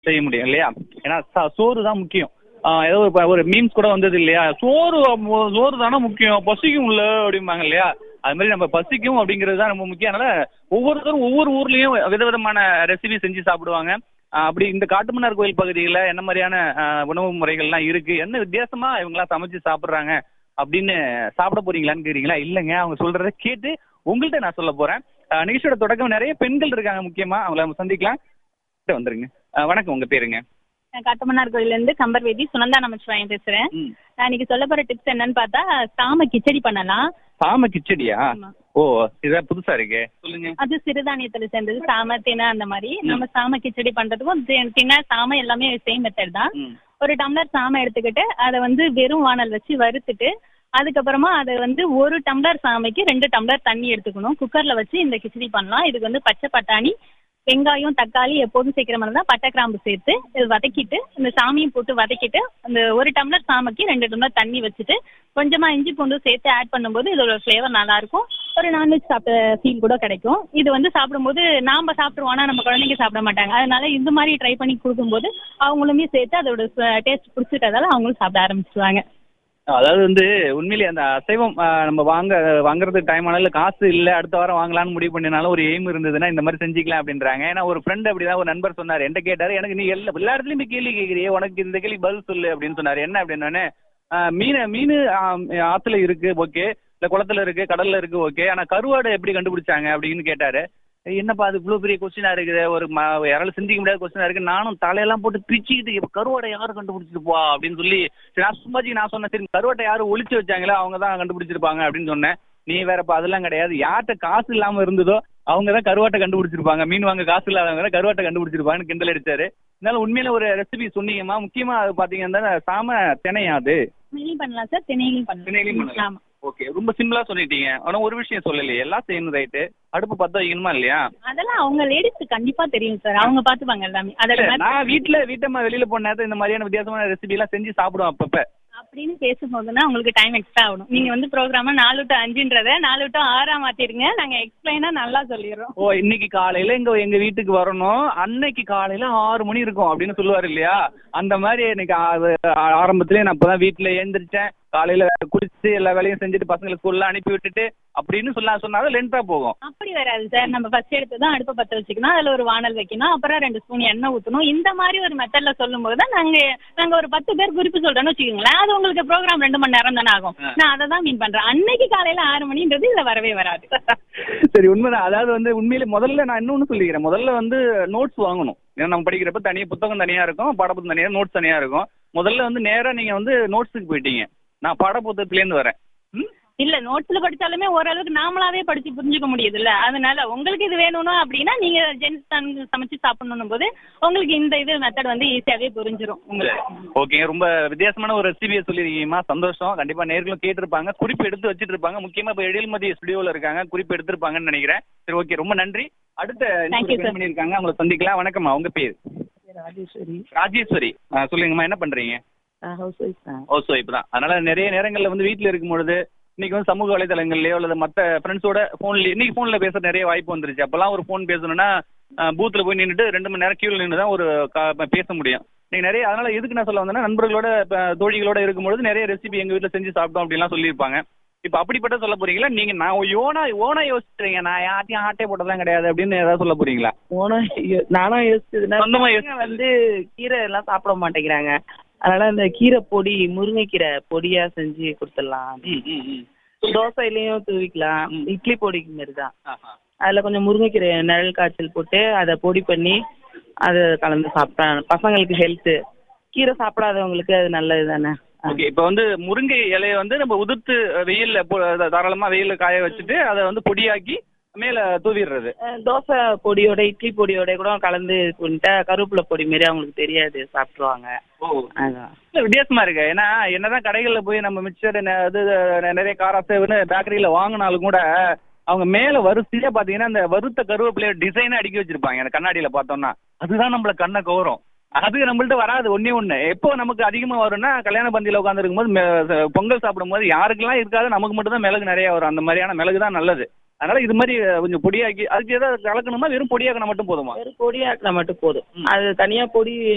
செய்ய முடியும் இல்லையா ஏன்னா ச- சோறு தான் முக்கியம் ஆஹ் ஏதோ ஒரு ப- ஒரு மீம்ஸ் கூட வந்தது இல்லையா சோறு அப்போ- சோறு தானே முக்கியம் பசிக்கும் இல்ல அப்படிம்பாங்க இல்லையா அது மாதிரி நம்ம பசிக்கும் அப்படிங்கிறது தான் ரொம்ப முக்கியம் அதனால ஒவ்வொருத்தரும் ஒவ்வொரு ஊர்லயும் விதவிதமான ரெசிபி செஞ்சு சாப்பிடுவாங்க ஆஹ் அப்படி இந்த காட்டுமன்னார் கோயில் பகுதியில் என்ன மாதிரியான ஆஹ் உணவு முறைகள்லாம் இருக்கு என்ன வித்தியாசமா இவங்கெல்லாம் சமைச்சு சாப்பிட்றாங்க அப்படின்னு சாப்பிட போறீங்களான்னு கேக்குறீங்களா இல்லைங்க அவங்க சொல்றத கேட்டு உங்கள்கிட்ட நான் சொல்ல போறேன் ஆஹ் நிகழ்ச்சியோட தொடக்கம் நிறைய பெண்கள் இருக்காங்க முக்கியமா அவங்கள நம்ம சந்திக்கலாம் கிட்ட வந்துருங்க ஆஹ் வணக்கம் உங்க பேருங்க நான் காட்டுமன்னார் கோயில்ல இருந்து கம்பர்வேதி சுனந்தா நமச்சிவாயம் பேசுறேன் ம். நான் இன்னைக்கு சொல்ல போற டிப்ஸ் என்னன்னு பார்த்தா சாம கிச்சடி பண்ணலாம் சாம கிச்சடியா ஆமா. ஓ இதான் புதுசா இருக்கே சொல்லுங்க அது சிறுதானியத்துல சேர்ந்தது சாம தினை அந்த மாதிரி நம்ம சாம கிச்சடி பண்றதுக்கும் தி- தினை சாம எல்லாமே சேம் மெத்தட் தான் ம். ஒரு டம்ளர் சாம எடுத்துக்கிட்டு அதை வந்து வெறும் வானல் வச்சு வறுத்துட்டு அதுக்கப்புறமா அதை வந்து ஒரு டம்ளர் சாமைக்கு ரெண்டு டம்ளர் தண்ணி எடுத்துக்கணும் குக்கர்ல வச்சு இந்த கிச்சடி பண்ணலாம் இதுக்கு வந்து பச்சை பட்டாணி வெங்காயம் தக்காளி எப்போதும் சேர்க்கிற மாதிரி தான் பட்டை கிராம்பு சேர்த்து இது வதக்கிட்டு இந்த சாமியும் போட்டு வதக்கிட்டு அந்த ஒரு டம்ளர் சாமைக்கு ரெண்டு டம்ளர் தண்ணி வச்சுட்டு கொஞ்சமா இஞ்சி பூண்டு சேர்த்து ஆட் பண்ணும்போது இதோட ஃப்ளேவர் நல்லா இருக்கும் ஒரு நான்வெஜ் சாப்பிட்ட ஃபீல் கூட கிடைக்கும் இது வந்து சாப்பிடும்போது நாம சாப்பிடுவோம் ஆனா நம்ம குழந்தைங்க சாப்பிட மாட்டாங்க அதனால இந்த மாதிரி ட்ரை பண்ணி கொடுக்கும்போது அவங்களுமே சேர்த்து அதோட டேஸ்ட் பிடிச்சிட்டதால அவங்களும் சாப்பிட ஆரம்பிச்சிருவாங்க அதாவது வந்து உண்மையிலேயே அந்த அசைவம் ஆஹ் நம்ம வாங்க வாங்குறதுக்கு டைம் ஆனாலும் காசு இல்ல அடுத்த வாரம் வாங்கலாம்னு முடிவு பண்ணினாலும் ஒரு எய்ம் இருந்ததுன்னா இந்த மாதிரி செஞ்சுக்கலாம் அப்படின்றாங்க ஏன்னா ஒரு ஃப்ரெண்ட் அப்படிதான் ஒரு நண்பர் சொன்னார் என்கிட்ட கேட்டாரு எனக்கு நீ எல்லா எல்லா இடத்துலயும் போய் கேள்வி கேட்கறியே உனக்கு இந்த கேள்வி பதில் சொல்லு அப்படின்னு சொன்னாரு என்ன அப்படின்னோடனே மீன் மீன் ஆஹ் ஆத்துல இருக்கு ஓகே இல்ல குளத்துல இருக்கு கடல்ல இருக்கு ஓகே ஆனா கருவாடு எப்படி கண்டுபிடிச்சாங்க அப்படின்னு கேட்டாரு என்னப்பா அது இவ்வளவு பெரிய கொஸ்டினா இருக்குது ஒரு ம யாராலும் சிந்திக்க முடியாத கொஸ்டினா இருக்கு நானும் தலையெல்லாம் போட்டு பிரிச்சுக்கிட்டு இப்ப கருவாடை யாரு கண்டுபிடிச்சிருப்பா அப்படின்னு சொல்லி சரி, நான் சும்மாஜி நான் சொன்னேன் சரி கருவாட்டை யாரும் ஒளிச்சு வச்சாங்களோ அவங்க தான் கண்டுபிடிச்சிருப்பாங்க அப்படின்னு சொன்னேன் நீ வேறப்பா அதெல்லாம் கிடையாது யார்கிட்ட காசு இல்லாம இருந்ததோ அவங்க தான் கருவாட்டை கண்டுபிடிச்சிருப்பாங்க மீன் வாங்க காசு இல்லாதவங்க தான் கருவாட்டை கண்டுபிடிச்சிருப்பாங்கன்னு கிண்டல் அடிச்சாரு இதனால உண்மையில ஒரு ரெசிபி சொன்னீங்கம்மா முக்கியமா அது பாத்தீங்கன்னா சாம தினையா அது மீனையும் பண்ணலாம் சார் தினையிலையும் தினையிலையும் பண்ணலாம் பண்ணலாம். ஆமா ஓகே ரொம்ப சிம்பிளா சொல்லிட்டீங்க ஆனா ஒரு விஷயம் சொல்லலையே எல்லாம் செய்யணும் ரைட்டு அடுப்பு பத்த வைக்கணுமா இல்லையா அதெல்லாம் அவங்க லேடிஸ்க்கு கண்டிப்பா தெரியும் சார் அவங்க பாத்துப்பாங்க எல்லாமே அதோட இல்ல, method நான் வீட்ல வீட்டம்மா வெளியில போன நேரத்துல இந்த மாதிரியான வித்தியாசமான ரெசிபி எல்லாம் செஞ்சு சாப்பிடுவேன் அப்பப்ப அப்படின்னு பேசும்போதுன்னா உங்களுக்கு டைம் எக்ஸ்ட்ரா ஆகணும் நீங்க வந்து ப்ரோக்ராம நாலு டு அஞ்சுன்றத நாலு டு ஆறா மாத்திருங்க நாங்க எக்ஸ்பிளைனா நல்லா சொல்லிடுறோம் ஓ இன்னைக்கு காலையில எங்க எங்க வீட்டுக்கு வரணும் அன்னைக்கு காலையில ஆறு மணி இருக்கும் அப்படின்னு சொல்லுவாரு இல்லையா அந்த மாதிரி எனக்கு ஆ- ஆ- ஆரம்பத்திலே நான் இப்பதான் வீட்டுல எழுந்திரிச்சேன் காலையில குளிச்சு எல்லா வேலையும் செஞ்சுட்டு பசங்களை ஸ்கூல்ல அனுப்பி விட்டுட்டு அப்படின்னு சொல்ல சொன்னாலும் லென்த்தா போகும் அப்படி வராது சார் நம்ம ஃபர்ஸ்ட் எடுத்து தான் அடுப்பை பத்த வச்சுக்கணும் அதுல ஒரு வானல் வைக்கணும் அப்புறம் ரெண்டு ஸ்பூன் எண்ணெய் ஊத்தணும் இந்த மாதிரி ஒரு மெத்தட்ல சொல்லும்போது தான் நாங்க நாங்க ஒரு பத்து பேர் குறிப்பு சொல்றோம்னு வச்சுக்கோங்களேன் அது உங்களுக்கு ப்ரோக்ராம் ரெண்டு மணி நேரம் தானே ஆகும் ஆ. நான் அதை தான் மீன் பண்றேன் அன்னைக்கு காலையில ஆறு மணின்றது இதுல வரவே வராது சரி உண்மைதான் அதாவது வந்து உண்மையிலே முதல்ல நான் இன்னொன்னு சொல்லிக்கிறேன் முதல்ல வந்து நோட்ஸ் வாங்கணும் ஏன்னா நம்ம படிக்கிறப்ப தனியா புத்தகம் தனியா இருக்கும் பாடப்புத்தகம் தனியா நோட்ஸ் தனியா இருக்கும் முதல்ல வந்து நேரா நீங்க வந்து நோட்ஸுக்கு போயிட்டீங்க நான் பாடப்புத்தகத்துல இருந்து வரேன் ம்? இல்ல நோட்ஸ்ல படிச்சாலுமே ஓரளவுக்கு நாமளாவே படிச்சு புரிஞ்சுக்க முடியுதுல்ல அதனால உங்களுக்கு இது வேணும்னா அப்படின்னா நீங்க ஜென்ஸ் சமைச்சு சாப்பிடணும் போது உங்களுக்கு இந்த இது மெத்தட் வந்து ஈஸியாவே புரிஞ்சிரும் உங்களுக்கு ஓகே ரொம்ப வித்தியாசமான ஒரு ரெசிபியை சொல்லிருக்கீங்கம்மா சந்தோஷம் கண்டிப்பா நேர்களும் கேட்டிருப்பாங்க குறிப்பு எடுத்து வச்சிட்டு இருப்பாங்க முக்கியமா இப்ப எழில்மதி ஸ்டுடியோல இருக்காங்க குறிப்பு எடுத்திருப்பாங்கன்னு நினைக்கிறேன் சரி ஓகே ரொம்ப நன்றி அடுத்த Thank you, sir. பண்ணிருக்காங்க அவங்களை சந்திக்கலாம் வணக்கம்மா உங்க பேர் ராஜேஸ்வரி ராஜேஸ்வரி ஆ, சொல்லுங்கம்மா என்ன பண்றீங்க ஹவுஸ் ஒய்ஃப் தான் ஹவுஸ் ஒய்ஃப் தான் அதனால நிறைய நேரங்கள்ல வந்து வீட்ல இருக்கும் பொழுது இன்னைக்கு வந்து சமூக வலைதளங்கள்லயோ அல்லது மத்த ஃப்ரெண்ட்ஸோட போன்ல இன்னைக்கு போன்ல பேச நிறைய வாய்ப்பு வந்துருச்சு அப்பெல்லாம் ஒரு போன் பேசணும்னா பூத்துல போய் நின்னுட்டு ரெண்டு மணி நேரம் கியூல நின்று தான் ஒரு கா- பேச முடியும் நீங்க நிறைய அதனால எதுக்கு நான் சொல்ல வந்தேன்னா நண்பர்களோட இப்ப தோழிகளோட இருக்கும்பொழுது நிறைய ரெசிபி எங்க வீட்ல செஞ்சு சாப்பிட்டோம் அப்படின்லாம் சொல்லியிருப்பாங்க இப்ப அப்படிப்பட்ட சொல்ல போறீங்களா நீங்க நான் யோனா யோனா யோசிச்சுறீங்க நான் யார்ட்டையும் ஆட்டே போட்டதெல்லாம் கிடையாது அப்படின்னு ஏதாவது சொல்ல போறீங்களா போனா யோ- நானும் யோசிச்சதுன்னா சொந்தமா பசங்க யோசிச்சு- வந்து கீரை எல்லாம் சாப்பிட மாட்டேங்கிறாங்க அதனால அந்த கீரை பொடி முருங்கைக்கீரை பொடியா செஞ்சு கொடுத்துடலாம் ம், ம், ம். தோசையிலயும் தூவிக்கலாம் ம். இட்லி பொடிக்கு மாதிரி தான் ஆஹா. அதுல கொஞ்சம் முருங்கைக்கீரை நிழல் காய்ச்சல் போட்டு அதை பொடி பண்ணி அதை கலந்து சாப்பிட்டா பசங்களுக்கு ஹெல்த்து கீரை சாப்பிடாதவங்களுக்கு அது நல்லது தானே ஓகே இப்போ வந்து முருங்கை இலையை வந்து நம்ம உதிர்த்து வெயில்ல போ- தாராளமா வெயில்ல காய வச்சுட்டு அதை வந்து பொடியாக்கி மேல தூவிடுறது அஹ் தோசை பொடியோட இட்லி பொடியோட கூட கலந்து இது பண்ணிட்டா கருவேப்பிலை பொடி மாரி அவங்களுக்கு தெரியாது சாப்பிட்ருவாங்க ஓ அதான் இல்ல, வித்தியாசமா இருக்கு ஏன்னா என்னதான் கடைகள்ல போய் நம்ம மிக்சர் இது நெ- நிறைய காராசேவுன்னு பேக்கரியில வாங்கினாலும் கூட அவங்க மேல வரிசையா பாத்தீங்கன்னா அந்த வறுத்த கருவேப்பிலைய டிசைனா அடுக்கி வச்சிருப்பாங்க அந்த கண்ணாடியில பார்த்தோம்னா அதுதான் நம்மள கண்ணை கவரும் அது நம்மள்ட்ட வராது ஒண்ணே ஒண்ணு எப்போ நமக்கு அதிகமா வரும்னா கல்யாண பந்தியில உட்கார்ந்து இருக்கும்போது பொங்கல் சாப்பிடும்போது யாருக்கெல்லாம் இருக்காது நமக்கு மட்டும் தான் மிளகு நிறைய வரும் அந்த மாதிரியான மிளகு தான் நல்லது அதனால இது மாதிரி கொஞ்சம் பொடியாக்கி அதுக்கு ஏதாவது கலக்கணுமா வெறும் பொடியாக்கினா மட்டும் போதுமா வெறும் பொடியாக்கினா மட்டும் போதும் அது தனியா பொடி